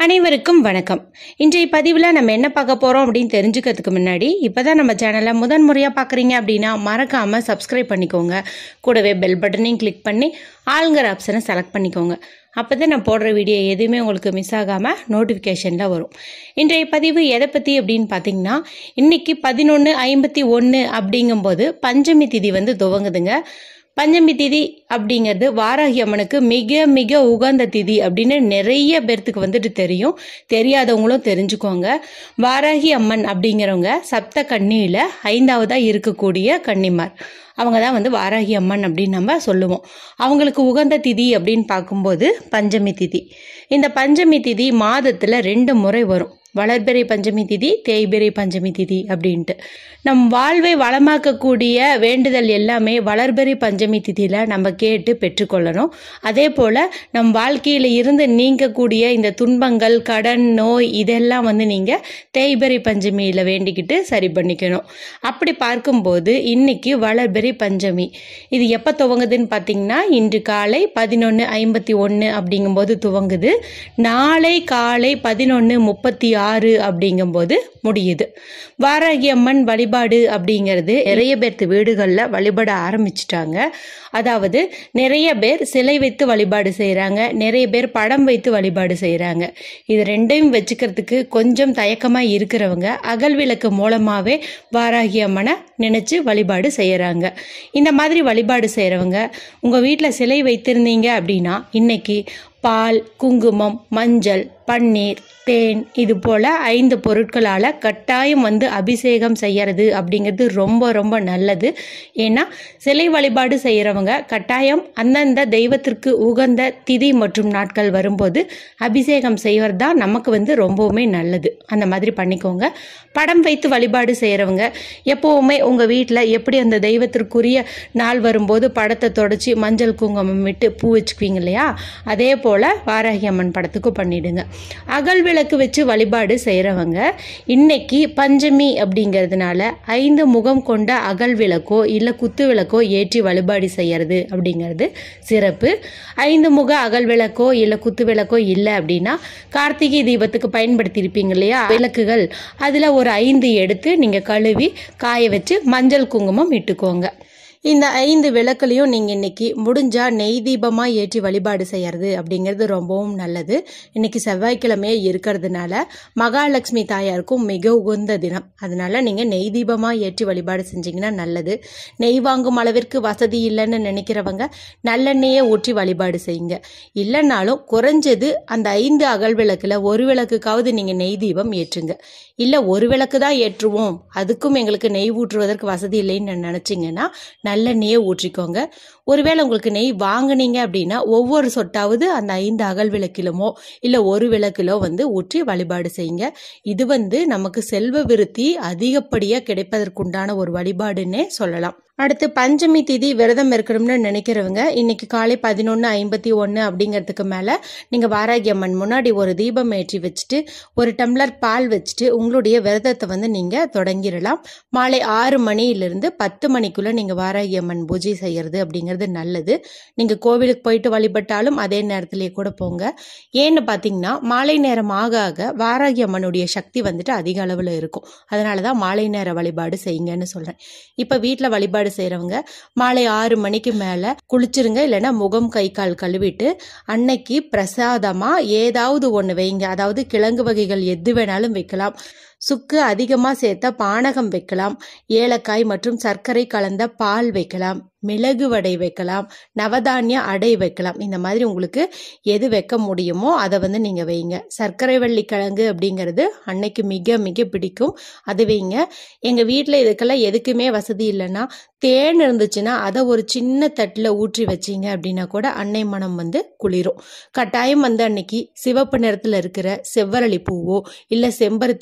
அனைவருக்கும் வணக்கம் இன்றைய பதிவில் நம்ம என்ன பார்க்க போகிறோம் அப்படின்னு தெரிஞ்சுக்கிறதுக்கு முன்னாடி இப்போ தான் நம்ம சேனலை முதன் முறையாக பார்க்குறீங்க அப்படின்னா மறக்காமல் சப்ஸ்கிரைப் பண்ணிக்கோங்க கூடவே பெல் பட்டனையும் கிளிக் பண்ணி ஆளுங்கிற ஆப்ஷனை செலக்ட் பண்ணிக்கோங்க அப்போ தான் நான் போடுற வீடியோ எதுவுமே உங்களுக்கு மிஸ் ஆகாமல் நோட்டிஃபிகேஷனில் வரும் இன்றைய பதிவு எதை பற்றி அப்படின்னு பார்த்தீங்கன்னா இன்னைக்கு பதினொன்று ஐம்பத்தி ஒன்று அப்படிங்கும்போது பஞ்சமி திதி வந்து துவங்குதுங்க பஞ்சமி திதி அப்படிங்கிறது வாராகி அம்மனுக்கு மிக மிக உகந்த திதி அப்படின்னு நிறைய பேர்த்துக்கு வந்துட்டு தெரியும் தெரியாதவங்களும் தெரிஞ்சுக்கோங்க வாராகி அம்மன் அப்படிங்கிறவங்க சப்த கன்னியில் ஐந்தாவதா இருக்கக்கூடிய கன்னிமார் அவங்க தான் வந்து வாராகி அம்மன் அப்படின்னு நம்ம சொல்லுவோம் அவங்களுக்கு உகந்த திதி அப்படின்னு பார்க்கும்போது பஞ்சமி திதி இந்த பஞ்சமி திதி மாதத்தில் ரெண்டு முறை வரும் வளர்பிறை பஞ்சமி திதி தேய்பிறை பஞ்சமி திதி அப்படின்ட்டு நம் வாழ்வை வளமாக்கக்கூடிய வேண்டுதல் எல்லாமே வளர்பிறை பஞ்சமி திதியில் நம்ம கேட்டு பெற்றுக்கொள்ளணும் அதே போல் நம் வாழ்க்கையில் இருந்து நீங்கக்கூடிய இந்த துன்பங்கள் கடன் நோய் இதெல்லாம் வந்து நீங்கள் தேய்பிறை பஞ்சமியில் வேண்டிக்கிட்டு சரி பண்ணிக்கணும் அப்படி பார்க்கும்போது இன்னைக்கு வளர்பிறை பஞ்சமி இது எப்போ துவங்குதுன்னு பார்த்தீங்கன்னா இன்று காலை பதினொன்று ஐம்பத்தி ஒன்று அப்படிங்கும்போது துவங்குது நாளை காலை பதினொன்று முப்பத்தி ஆறு அப்படிங்கும்போது முடியுது வாராகி அம்மன் வழிபாடு அப்படிங்கிறது நிறைய பேர்த்து வீடுகளில் வழிபட ஆரம்பிச்சிட்டாங்க அதாவது நிறைய பேர் சிலை வைத்து வழிபாடு செய்கிறாங்க நிறைய பேர் படம் வைத்து வழிபாடு செய்கிறாங்க இது ரெண்டையும் வச்சுக்கிறதுக்கு கொஞ்சம் தயக்கமாக இருக்கிறவங்க அகல் விளக்கு மூலமாகவே வாராகி அம்மனை நினச்சி வழிபாடு செய்கிறாங்க இந்த மாதிரி வழிபாடு செய்கிறவங்க உங்கள் வீட்டில் சிலை வைத்திருந்தீங்க அப்படின்னா இன்னைக்கு பால் குங்குமம் மஞ்சள் பன்னீர் தேன் இது போல் ஐந்து பொருட்களால் கட்டாயம் வந்து அபிஷேகம் செய்யறது அப்படிங்கிறது ரொம்ப ரொம்ப நல்லது ஏன்னா சிலை வழிபாடு செய்கிறவங்க கட்டாயம் அந்தந்த தெய்வத்திற்கு உகந்த திதி மற்றும் நாட்கள் வரும்போது அபிஷேகம் செய்வது தான் நமக்கு வந்து ரொம்பவுமே நல்லது அந்த மாதிரி பண்ணிக்கோங்க படம் வைத்து வழிபாடு செய்கிறவங்க எப்போவுமே உங்கள் வீட்டில் எப்படி அந்த தெய்வத்திற்குரிய நாள் வரும்போது படத்தை தொடச்சி மஞ்சள் குங்குமம் விட்டு பூ வச்சுக்குவீங்க இல்லையா அதே போல் வாராகி அம்மன் படத்துக்கு பண்ணிடுங்க அகல் விளக்கு வச்சு வழிபாடு செய்கிறவங்க இன்னைக்கு பஞ்சமி அப்படிங்கிறதுனால ஐந்து முகம் கொண்ட அகல் விளக்கோ இல்லை குத்து விளக்கோ ஏற்றி வழிபாடு செய்யறது அப்படிங்கிறது சிறப்பு ஐந்து முக அகல் விளக்கோ இல்லை குத்து விளக்கோ இல்லை அப்படின்னா கார்த்திகை தீபத்துக்கு பயன்படுத்தியிருப்பீங்க இல்லையா விளக்குகள் அதில் ஒரு ஐந்து எடுத்து நீங்கள் கழுவி காய வச்சு மஞ்சள் குங்குமம் இட்டுக்கோங்க இந்த ஐந்து விளக்குலையும் நீங்கள் இன்னைக்கு முடிஞ்சா நெய் தீபமாக ஏற்றி வழிபாடு செய்யறது அப்படிங்கிறது ரொம்பவும் நல்லது இன்னைக்கு செவ்வாய்க்கிழமையே இருக்கிறதுனால மகாலட்சுமி தாயாருக்கும் மிக உகந்த தினம் அதனால நீங்கள் நெய் தீபமாக ஏற்றி வழிபாடு செஞ்சீங்கன்னா நல்லது நெய் வாங்கும் அளவிற்கு வசதி இல்லைன்னு நினைக்கிறவங்க நல்லெண்ணெயே ஊற்றி வழிபாடு செய்யுங்க இல்லைனாலும் குறைஞ்சது அந்த ஐந்து அகல் விளக்குல ஒரு விளக்குக்காவது நீங்கள் நெய் தீபம் ஏற்றுங்க இல்லை ஒரு விளக்கு தான் ஏற்றுவோம் அதுக்கும் எங்களுக்கு நெய் ஊற்றுவதற்கு வசதி இல்லைன்னு நினச்சிங்கன்னா நல்லெண்ணெயே ஊற்றிக்கோங்க ஒருவேளை உங்களுக்கு நெய் வாங்குனீங்க அப்படின்னா ஒவ்வொரு சொட்டாவது அந்த ஐந்து அகல் விளக்கிலுமோ இல்லை ஒரு விளக்கிலோ வந்து ஊற்றி வழிபாடு செய்யுங்க இது வந்து நமக்கு செல்வ விருத்தி அதிகப்படியாக கிடைப்பதற்குண்டான ஒரு வழிபாடுன்னே சொல்லலாம் அடுத்து பஞ்சமி திதி விரதம் இருக்கணும்னு நினைக்கிறவங்க இன்னைக்கு காலை பதினொன்று ஐம்பத்தி ஒன்று அப்படிங்கிறதுக்கு மேலே நீங்கள் வாராகி அம்மன் முன்னாடி ஒரு தீபம் ஏற்றி வச்சுட்டு ஒரு டம்ளர் பால் வச்சுட்டு உங்களுடைய விரதத்தை வந்து நீங்கள் தொடங்கிடலாம் மாலை ஆறு மணியிலிருந்து பத்து மணிக்குள்ளே நீங்கள் வாராகி அம்மன் பூஜை செய்கிறது அப்படிங்கிறது நல்லது நீங்கள் கோவிலுக்கு போயிட்டு வழிபட்டாலும் அதே நேரத்திலேயே கூட போங்க ஏன்னு பார்த்தீங்கன்னா மாலை நேரம் ஆக ஆக வாராகி அம்மனுடைய சக்தி வந்துட்டு அதிக அளவில் இருக்கும் அதனால தான் மாலை நேர வழிபாடு செய்யுங்கன்னு சொல்கிறேன் இப்போ வீட்டில் வழிபாடு வழிபாடு செய்கிறவங்க மாலை ஆறு மணிக்கு மேலே குளிச்சிருங்க இல்லைன்னா முகம் கை கால் கழுவிட்டு அன்னைக்கு பிரசாதமாக ஏதாவது ஒன்று வைங்க அதாவது கிழங்கு வகைகள் எது வேணாலும் வைக்கலாம் சுக்கு அதிகமாக சேர்த்த பானகம் வைக்கலாம் ஏலக்காய் மற்றும் சர்க்கரை கலந்த பால் வைக்கலாம் மிளகு வடை வைக்கலாம் நவதானிய அடை வைக்கலாம் இந்த மாதிரி உங்களுக்கு எது வைக்க முடியுமோ அதை வந்து நீங்கள் வைங்க சர்க்கரை வள்ளி கிழங்கு அப்படிங்கிறது அன்னைக்கு மிக மிக பிடிக்கும் அது வைங்க எங்கள் வீட்டில் இதுக்கெல்லாம் எதுக்குமே வசதி இல்லைன்னா தேன் இருந்துச்சுன்னா அதை ஒரு சின்ன தட்டில் ஊற்றி வச்சிங்க அப்படின்னா கூட அன்னை மனம் வந்து குளிரும் கட்டாயம் வந்து அன்னைக்கு சிவப்பு நிறத்தில் இருக்கிற செவ்வரளி பூவோ இல்லை செம்பருத்தி பூவோ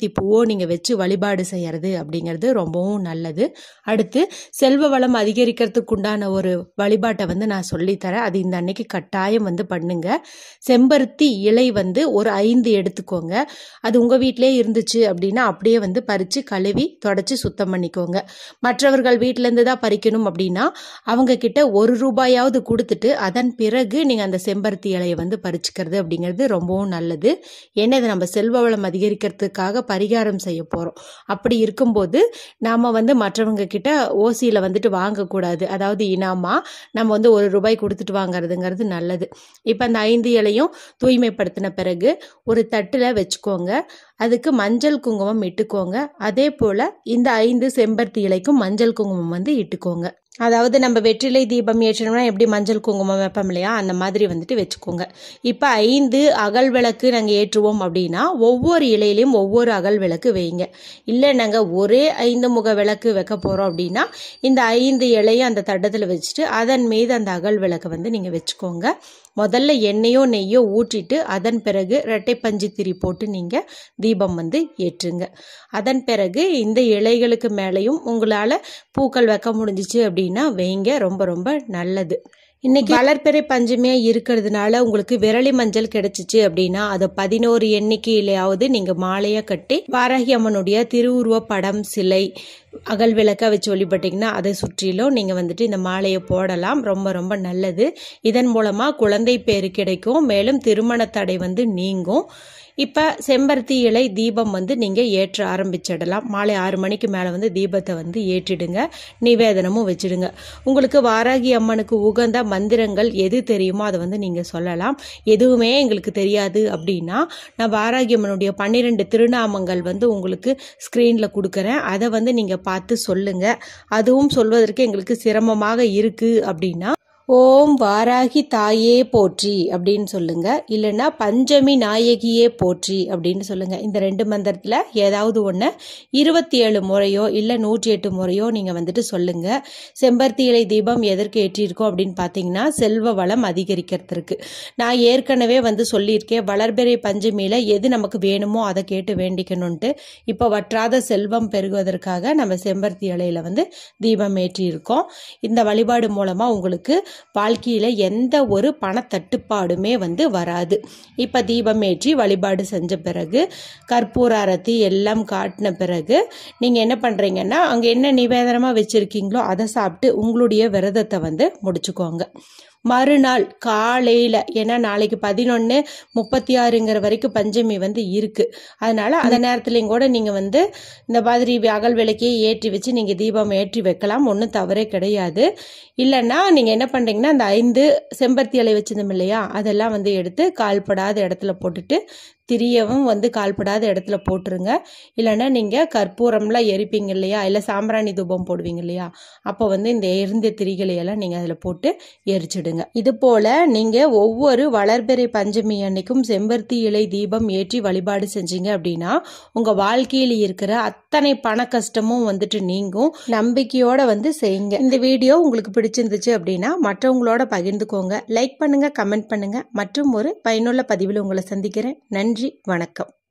நீங்கள் வச்சு வழிபாடு செய்யறது அப்படிங்கிறது ரொம்பவும் நல்லது அடுத்து செல்வ வளம் அதிகரிக்கிறதுக்கு உண்டான ஒரு வழிபாட்டை வந்து நான் சொல்லித்தரேன் அது இந்த அன்னைக்கு கட்டாயம் வந்து பண்ணுங்க செம்பருத்தி இலை வந்து ஒரு ஐந்து எடுத்துக்கோங்க அது உங்கள் வீட்டிலே இருந்துச்சு அப்படின்னா அப்படியே வந்து பறித்து கழுவி தொடச்சி சுத்தம் பண்ணிக்கோங்க மற்றவர்கள் வீட்டிலேருந்து தான் பறிக்கணும் அப்படின்னா அவங்க கிட்ட ஒரு ரூபாயாவது கொடுத்துட்டு அதன் பிறகு நீங்கள் அந்த செம்பருத்தி இலையை வந்து பறிச்சுக்கிறது அப்படிங்கிறது ரொம்பவும் நல்லது ஏன்னா இது நம்ம செல்வ வளம் அதிகரிக்கிறதுக்காக பரிகாரம் செய்ய போகிறோம் அப்படி இருக்கும்போது நாம் வந்து மற்றவங்க கிட்ட ஓசியில் வந்துட்டு வாங்கக்கூடாது அதாவது இனாமா நம்ம வந்து ஒரு ரூபாய் கொடுத்துட்டு வாங்குறதுங்கிறது நல்லது இப்போ அந்த ஐந்து இலையும் தூய்மைப்படுத்தின பிறகு ஒரு தட்டில் வச்சுக்கோங்க அதுக்கு மஞ்சள் குங்குமம் இட்டுக்கோங்க அதே போல் இந்த ஐந்து செம்பருத்தி இலைக்கும் மஞ்சள் குங்குமம் வந்து இட்டுக்கோங்க அதாவது நம்ம வெற்றிலை தீபம் ஏற்றணும்னா எப்படி மஞ்சள் குங்குமம் வைப்போம் இல்லையா அந்த மாதிரி வந்துட்டு வச்சுக்கோங்க இப்போ ஐந்து அகல் விளக்கு நாங்கள் ஏற்றுவோம் அப்படின்னா ஒவ்வொரு இலையிலையும் ஒவ்வொரு அகல் விளக்கு வைங்க இல்லை நாங்கள் ஒரே ஐந்து முக விளக்கு வைக்க போகிறோம் அப்படின்னா இந்த ஐந்து இலையை அந்த தட்டத்தில் வச்சுட்டு அதன் மீது அந்த அகல் விளக்கை வந்து நீங்கள் வச்சுக்கோங்க முதல்ல எண்ணெயோ நெய்யோ ஊற்றிட்டு அதன் பிறகு ரெட்டை பஞ்சு திரி போட்டு நீங்கள் தீபம் வந்து ஏற்றுங்க அதன் பிறகு இந்த இலைகளுக்கு மேலேயும் உங்களால் பூக்கள் வைக்க முடிஞ்சிச்சு அப்படின்னா வைங்க ரொம்ப ரொம்ப நல்லது இன்னைக்கு வளர்ப்பிறை பஞ்சமியா இருக்கிறதுனால உங்களுக்கு விரலி மஞ்சள் கிடைச்சிச்சு அப்படின்னா அதை பதினோரு எண்ணிக்கையிலாவது நீங்க மாலையா கட்டி வாராகி அம்மனுடைய திருவுருவ படம் சிலை அகல் விளக்க வச்சு வழிபட்டிங்கன்னா அதை சுற்றிலும் நீங்கள் வந்துட்டு இந்த மாலையை போடலாம் ரொம்ப ரொம்ப நல்லது இதன் மூலமாக குழந்தை பேரு கிடைக்கும் மேலும் திருமண தடை வந்து நீங்கும் இப்போ செம்பருத்தி இலை தீபம் வந்து நீங்கள் ஏற்ற ஆரம்பிச்சிடலாம் மாலை ஆறு மணிக்கு மேலே வந்து தீபத்தை வந்து ஏற்றிடுங்க நிவேதனமும் வச்சிடுங்க உங்களுக்கு வாராகி அம்மனுக்கு உகந்த மந்திரங்கள் எது தெரியுமோ அதை வந்து நீங்கள் சொல்லலாம் எதுவுமே எங்களுக்கு தெரியாது அப்படின்னா நான் வாராகி அம்மனுடைய பன்னிரெண்டு திருநாமங்கள் வந்து உங்களுக்கு ஸ்க்ரீனில் கொடுக்குறேன் அதை வந்து நீங்கள் பார்த்து சொல்லுங்கள் அதுவும் சொல்வதற்கு எங்களுக்கு சிரமமாக இருக்குது அப்படின்னா ஓம் வாராகி தாயே போற்றி அப்படின்னு சொல்லுங்க இல்லைன்னா பஞ்சமி நாயகியே போற்றி அப்படின்னு சொல்லுங்க இந்த ரெண்டு மந்திரத்தில் ஏதாவது ஒன்று இருபத்தி ஏழு முறையோ இல்லை நூற்றி எட்டு முறையோ நீங்கள் வந்துட்டு சொல்லுங்க செம்பருத்தி இலை தீபம் எதற்கு ஏற்றிருக்கோம் அப்படின்னு பார்த்தீங்கன்னா செல்வ வளம் அதிகரிக்கிறதுக்கு நான் ஏற்கனவே வந்து சொல்லியிருக்கேன் வளர்பிறை பஞ்சமியில் எது நமக்கு வேணுமோ அதை கேட்டு வேண்டிக்கணும்ன்ட்டு இப்போ வற்றாத செல்வம் பெருகுவதற்காக நம்ம செம்பருத்தி இலையில வந்து தீபம் ஏற்றியிருக்கோம் இந்த வழிபாடு மூலமாக உங்களுக்கு வாழ்க்கையில் எந்த ஒரு பணத்தட்டுப்பாடுமே வந்து வராது இப்போ தீபம் ஏற்றி வழிபாடு செஞ்ச பிறகு கற்பூர அரத்தி எல்லாம் காட்டின பிறகு நீங்கள் என்ன பண்ணுறீங்கன்னா அங்கே என்ன நிவேதனமாக வச்சுருக்கீங்களோ அதை சாப்பிட்டு உங்களுடைய விரதத்தை வந்து முடிச்சுக்கோங்க மறுநாள் காலையில் ஏன்னா நாளைக்கு பதினொன்று முப்பத்தி ஆறுங்கிற வரைக்கும் பஞ்சமி வந்து இருக்குது அதனால் அந்த நேரத்துலையும் கூட நீங்கள் வந்து இந்த மாதிரி அகல் விளக்கையே ஏற்றி வச்சு நீங்கள் தீபம் ஏற்றி வைக்கலாம் ஒன்றும் தவறே கிடையாது இல்லைன்னா நீங்கள் என்ன பண்ணுறீங்கன்னா அந்த ஐந்து செம்பருத்தி இலை வச்சிருந்தோம் இல்லையா அதெல்லாம் வந்து எடுத்து கால்படாத இடத்துல போட்டுட்டு திரியவும் வந்து கால்படாத இடத்துல போட்டுருங்க இல்லைன்னா நீங்கள் கற்பூரம்லாம் எரிப்பீங்க இல்லையா இல்லை சாம்பிராணி தூபம் போடுவீங்க இல்லையா அப்போ வந்து இந்த எரிந்த திரிகளை எல்லாம் நீங்கள் அதில் போட்டு எரிச்சிடுங்க இது போல் நீங்கள் ஒவ்வொரு வளர்பிறை பஞ்சமி அன்னைக்கும் செம்பருத்தி இலை தீபம் ஏற்றி வழிபாடு செஞ்சீங்க அப்படின்னா உங்கள் வாழ்க்கையில் இருக்கிற அத்தனை பண கஷ்டமும் வந்துட்டு நீங்கும் நம்பிக்கையோட வந்து செய்யுங்க இந்த வீடியோ உங்களுக்கு பிடிச்சிருந்துச்சு அப்படின்னா மற்றவங்களோட பகிர்ந்துக்கோங்க லைக் பண்ணுங்க கமெண்ட் பண்ணுங்க மற்றும் ஒரு பயனுள்ள பதிவில் உங்களை சந்திக்கிறேன் நன்றி வணக்கம்